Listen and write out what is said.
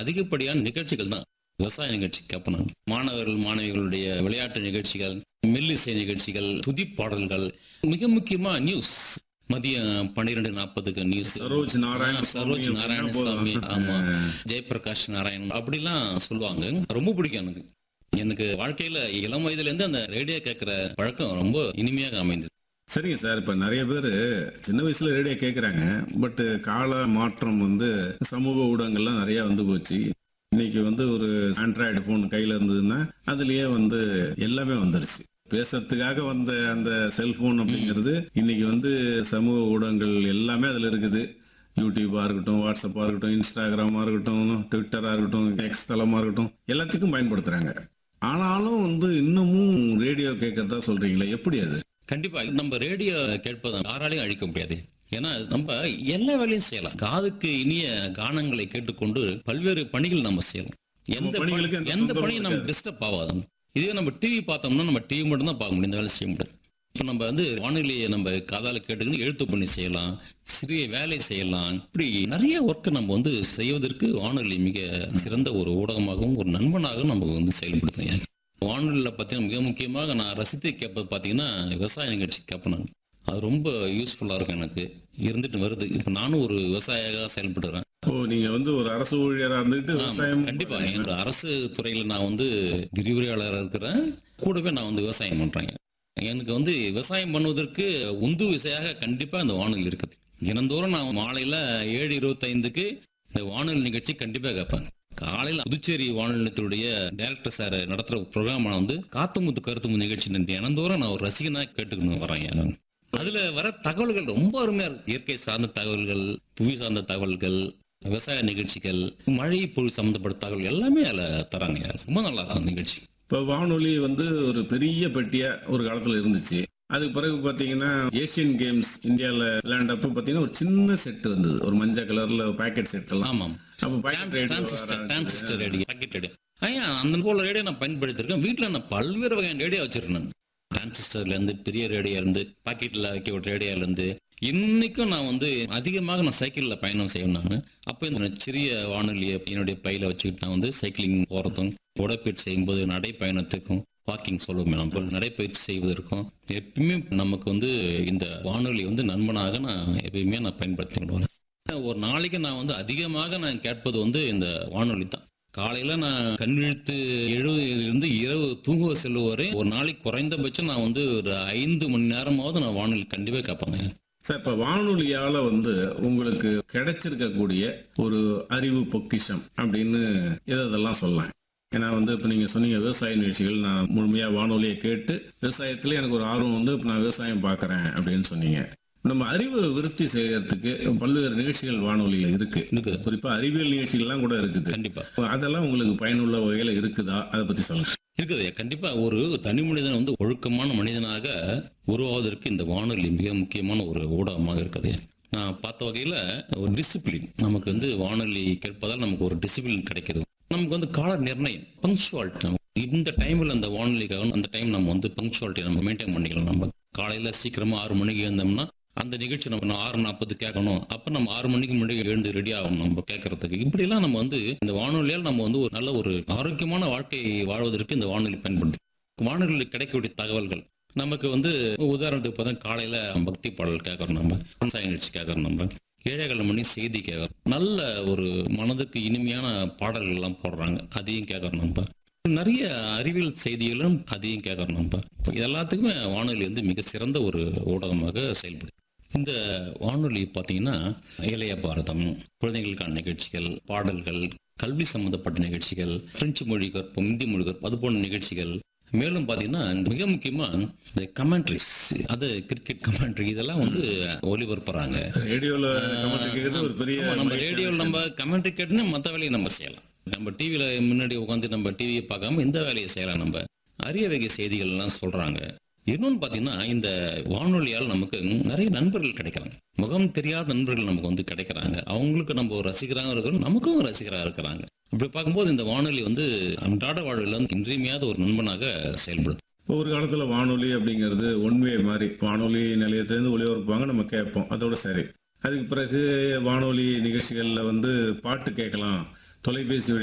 அதிகப்படியான நிகழ்ச்சிகள் தான் விவசாய நிகழ்ச்சி கேட்பேன் நான். மாணவர்கள் மாணவிகளுடைய விளையாட்டு நிகழ்ச்சிகள் மெல்லிசை நிகழ்ச்சிகள் துதிப்பாடல்கள் மிக முக்கியமா நியூஸ் மதியம் பன்னிரெண்டு நாற்பதுக்கு நியூஸ் சரோஜ் நாராயண சரோஜ் சுவாமி நாராயணசாமி அப்படின்னா ஆமா போதும். ஜெயபிரகாஷ் நாராயணன் அப்படிலாம் சொல்லுவாங்க ரொம்ப பிடிக்கும் எனக்கு எனக்கு வாழ்க்கையில இளம் வயதுல இருந்து அந்த ரேடியோ கேட்கிற பழக்கம் ரொம்ப இனிமையாக அமைந்தது சரிங்க சார் இப்ப நிறைய பேர் சின்ன வயசுல ரேடியோ கேக்குறாங்க பட் கால மாற்றம் வந்து சமூக ஊடகங்கள்லாம் நிறைய வந்து போச்சு இன்னைக்கு வந்து ஒரு ஆண்ட்ராய்டு போன் கையில இருந்ததுன்னா அதுலயே வந்து எல்லாமே வந்துருச்சு பேசுறதுக்காக வந்த அந்த செல்போன் அப்படிங்கிறது இன்னைக்கு வந்து சமூக ஊடகங்கள் எல்லாமே அதுல இருக்குது யூடியூபா இருக்கட்டும் வாட்ஸ்அப்பா இருக்கட்டும் இன்ஸ்டாகிராமா இருக்கட்டும் ட்விட்டரா இருக்கட்டும் எக்ஸ் தளமா இருக்கட்டும் எல்லாத்துக்கும் பயன்படுத்துறாங்க ஆனாலும் வந்து இன்னமும் ரேடியோ கேட்கறதா சொல்றீங்களே எப்படி அது கண்டிப்பா நம்ம ரேடியோ கேட்பதை யாராலையும் அழிக்க முடியாது ஏன்னா நம்ம எல்லா வேலையும் செய்யலாம் காதுக்கு இனிய கானங்களை கேட்டுக்கொண்டு பல்வேறு பணிகள் நம்ம செய்யலாம் எந்த பணி- பணிகளுக்கு எந்த எந்த தொந்தரவும் பணியும் நம்ம இருக்காது. டிஸ்டர்ப் ஆகாது இதுவே நம்ம டிவி பார்த்தோம்னா நம்ம டிவி மட்டும் தான் பார்க்க முடியும் இந்த வேலை செய்ய முடியாது இப்போ நம்ம வந்து வானொலியை நம்ம காதால கேட்டுக்கின்னு எழுத்து பண்ணி செய்யலாம் சிறிய வேலை செய்யலாம் இப்படி நிறைய ஒர்க்கை நம்ம வந்து செய்வதற்கு வானொலி மிக சிறந்த ஒரு ஊடகமாகவும் ஒரு நண்பனாகவும் நம்ம வந்து செயல்படுத்துங்க வானொலியில் பார்த்தீங்கன்னா மிக முக்கியமாக நான் ரசித்து கேட்பது பார்த்தீங்கன்னா விவசாய நிகழ்ச்சி கேட்பேன் நான் அது ரொம்ப யூஸ்ஃபுல்லாக இருக்கும் எனக்கு இருந்துட்டு வருது இப்போ நானும் ஒரு விவசாயியாக செயல்படுறேன் ஓ நீங்க வந்து ஒரு அரசு ஊழியரா இருந்துட்டு ஆமா, விவசாயம் கண்டிப்பா என்னோட அரசு துறையில நான் வந்து விரிவுரையாளராக இருக்கிறேன் கூடவே நான் வந்து விவசாயம் பண்றேங்க எனக்கு வந்து விவசாயம் பண்ணுவதற்கு உந்து விசையாக கண்டிப்பா இந்த வானொலி இருக்குது தினந்தோறும் நான் மாலையில ஏழு இருபத்தைந்துக்கு இந்த வானொலி நிகழ்ச்சி கண்டிப்பா கேட்பேன் காலையில புதுச்சேரி வானொலி நிலையத்துடைய டைரக்டர் சார் நடத்துற ப்ரோக்ராம் வந்து காத்துமுத்து கருத்துமுத்து நிகழ்ச்சி தினந்தோறும் நான் ஒரு ரசிகனா கேட்டுக்கணும் வரேன் நான் அதுல வர தகவல்கள் ரொம்ப அருமையா இருக்கு இயற்கை சார்ந்த தகவல்கள் புவி சார்ந்த தகவல்கள் விவசாய நிகழ்ச்சிகள் மழை பொருள் சம்பந்தப்பட்ட தகவல் எல்லாமே அதுல தராங்க ரொம்ப நல்லா இருக்கும் அந்த நிகழ்ச்சி இப்ப வானொலி வந்து ஒரு பெரிய பெட்டியா ஒரு காலத்துல இருந்துச்சு அதுக்கு பிறகு பாத்தீங்கன்னா ஏசியன் கேம்ஸ் இந்தியால விளையாண்டப்ப பாத்தீங்கன்னா ஒரு சின்ன செட் வந்தது ஒரு மஞ்சள் கலர்ல பாக்கெட் செட் எல்லாம் ஆமாம் அப்ப pocket radio transistor transistor radio pocket radio ஐயா அந்த போல ரேடியோ நான் பயன்படுத்தியிருக்கேன் வீட்டுல நான் பல்வேறு வகையான ரேடியோ வச்சிருக்கேன் டிரான்சிஸ்டர்ல இருந்து பெரிய ரேடியோ இருந்து பாக்கெட்ல வைக்க ஒரு ரேடியோல இருந்து இன்னைக்கும் நான் வந்து அதிகமாக நான் சைக்கிள்ல பயணம் செய்வேன் நான் அப்போ இந்த சிறிய வானொலியை என்னுடைய பையில வச்சுக்கிட்டு நான் வந்து சைக்கிளிங் போறதும் உடற்பயிற்சி செய்யும்போது நடைப்பயணத்துக்கும் வாக்கிங் சொல்லுவோம் நம்ம நடைப்பயிற்சி செய்வதற்கும் எப்பயுமே நமக்கு வந்து இந்த வானொலி வந்து நண்பனாக நான் எப்பயுமே நான் பயன்படுத்திட்டு வரேன் ஒரு நாளைக்கு நான் வந்து அதிகமாக நான் கேட்பது வந்து இந்த வானொலி தான் காலையில நான் கண்விழித்து எழுதிலிருந்து இரவு தூங்க செல்லும் வரை ஒரு நாளைக்கு குறைந்தபட்சம் நான் வந்து ஒரு ஐந்து மணி நேரமாவது நான் வானொலி கண்டிப்பா கேட்பேங்க சார் இப்ப வானொலியால வந்து உங்களுக்கு கிடைச்சிருக்கக்கூடிய ஒரு அறிவு பொக்கிஷம் அப்படின்னு எதை இதெல்லாம் சொல்லலாம் ஏன்னா வந்து இப்ப நீங்க சொன்னீங்க விவசாய நிகழ்ச்சிகள் நான் முழுமையா வானொலியை கேட்டு விவசாயத்துல எனக்கு ஒரு ஆர்வம் வந்து இப்ப நான் விவசாயம் பார்க்கறேன் அப்படின்னு சொன்னீங்க நம்ம அறிவு விருத்தி செய்யறதுக்கு பல்வேறு நிகழ்ச்சிகள் வானொலியில இருக்கு இருக்குது குறிப்பா அறிவியல் நிகழ்ச்சிகள்லாம் கூட இருக்குது கண்டிப்பா அதெல்லாம் உங்களுக்கு பயனுள்ள வகையில இருக்குதா அதை பத்தி சொல்லுங்க இருக்குது கண்டிப்பா ஒரு தனி மனிதன் வந்து ஒழுக்கமான மனிதனாக உருவாவதற்கு இந்த வானொலி மிக முக்கியமான ஒரு ஊடகமாக இருக்குது நான் பார்த்த வகையில ஒரு டிசிப்ளின் நமக்கு வந்து வானொலி கேட்பதால் நமக்கு ஒரு டிசிப்ளின் கிடைக்கிறது நமக்கு வந்து கால நிர்ணயம் பங்க்சுவாலிட்டி இந்த டைம்ல அந்த வானொலிக்காக அந்த டைம் நம்ம வந்து பங்க்சுவாலிட்டி நம்ம மெயின்டைன் பண்ணிக்கலாம் நம்ம காலையில சீக்கிரமா ஆறு மணிக்கு எழுந்தோம்னா அந்த நிகழ்ச்சி நம்ம ஆறு நாற்பது கேட்கணும் அப்ப நம்ம ஆறு மணிக்கு முன்னாடி எழுந்து ரெடி ஆகணும் நம்ம கேட்கறதுக்கு இப்படிலாம் நம்ம வந்து இந்த வானொலியால் நம்ம வந்து ஒரு நல்ல ஒரு ஆரோக்கியமான வாழ்க்கை வாழ்வதற்கு இந்த வானொலி பயன்படுது வானொலியில் கிடைக்கக்கூடிய தகவல்கள் நமக்கு வந்து உதாரணத்துக்கு பார்த்தா காலையில பக்தி பாடல் கேட்கறோம் நம்ம விவசாய நிகழ்ச்சி கேட்கறோம் நம்ம ஏழைகள் மணி செய்தி கேட்கறோம் நல்ல ஒரு மனதுக்கு இனிமையான பாடல்கள் எல்லாம் போடுறாங்க அதையும் கேட்கறோம் நம்ம நிறைய அறிவியல் செய்திகளும் அதையும் கேட்கறோம் நம்ம இது எல்லாத்துக்குமே வானொலி வந்து மிக சிறந்த ஒரு ஊடகமாக செயல்படுது இந்த வானொலி பார்த்தீங்கன்னா இளைய பாரதம் குழந்தைகளுக்கான நிகழ்ச்சிகள் பாடல்கள் கல்வி சம்பந்தப்பட்ட நிகழ்ச்சிகள் பிரெஞ்சு மொழி கற்பம் இந்தி மொழி கற்பம் அது போன்ற நிகழ்ச்சிகள் மேலும் பார்த்தீங்கன்னா மிக முக்கியமா இந்த கமெண்ட்ரிஸ் அது கிரிக்கெட் கமெண்ட்ரி இதெல்லாம் வந்து ஒளிபரப்புறாங்க ரேடியோல கமெண்ட் கேட்கறது ஒரு பெரிய ஆமா, நம்ம மகிழ்ச்சியான ரேடியோவில் நம்ம கமெண்ட்ரி கேட்டுனா மற்ற வேலையை நம்ம செய்யலாம் நம்ம டிவியில முன்னாடி உட்காந்து நம்ம டிவியை பார்க்காம இந்த வேலையை செய்யலாம் நம்ம அரிய வகை செய்திகள் எல்லாம் சொல்றாங்க இன்னொன்னு பாத்தீங்கன்னா இந்த வானொலியால் நமக்கு நிறைய நண்பர்கள் கிடைக்கிறாங்க முகம் தெரியாத நண்பர்கள் நமக்கு வந்து கிடைக்கிறாங்க அவங்களுக்கு நம்ம ஒரு ரசிகராக இருக்கிறோம் நமக்கும் ஒரு ரசிகராக இருக்கிறாங்க அப்படி பார்க்கும்போது இந்த வானொலி வந்து அன்றாட வாழ்வில் வந்து இன்றியமையாத ஒரு நண்பனாக செயல்படுது இப்போ ஒரு காலத்துல வானொலி அப்படிங்கிறது ஒன்வே மாதிரி வானொலி நிலையத்திலேருந்து ஒளிபரப்பாங்க நம்ம கேட்போம் அதோட சரி அதுக்கு பிறகு வானொலி நிகழ்ச்சிகள்ல வந்து பாட்டு கேட்கலாம் தொலைபேசி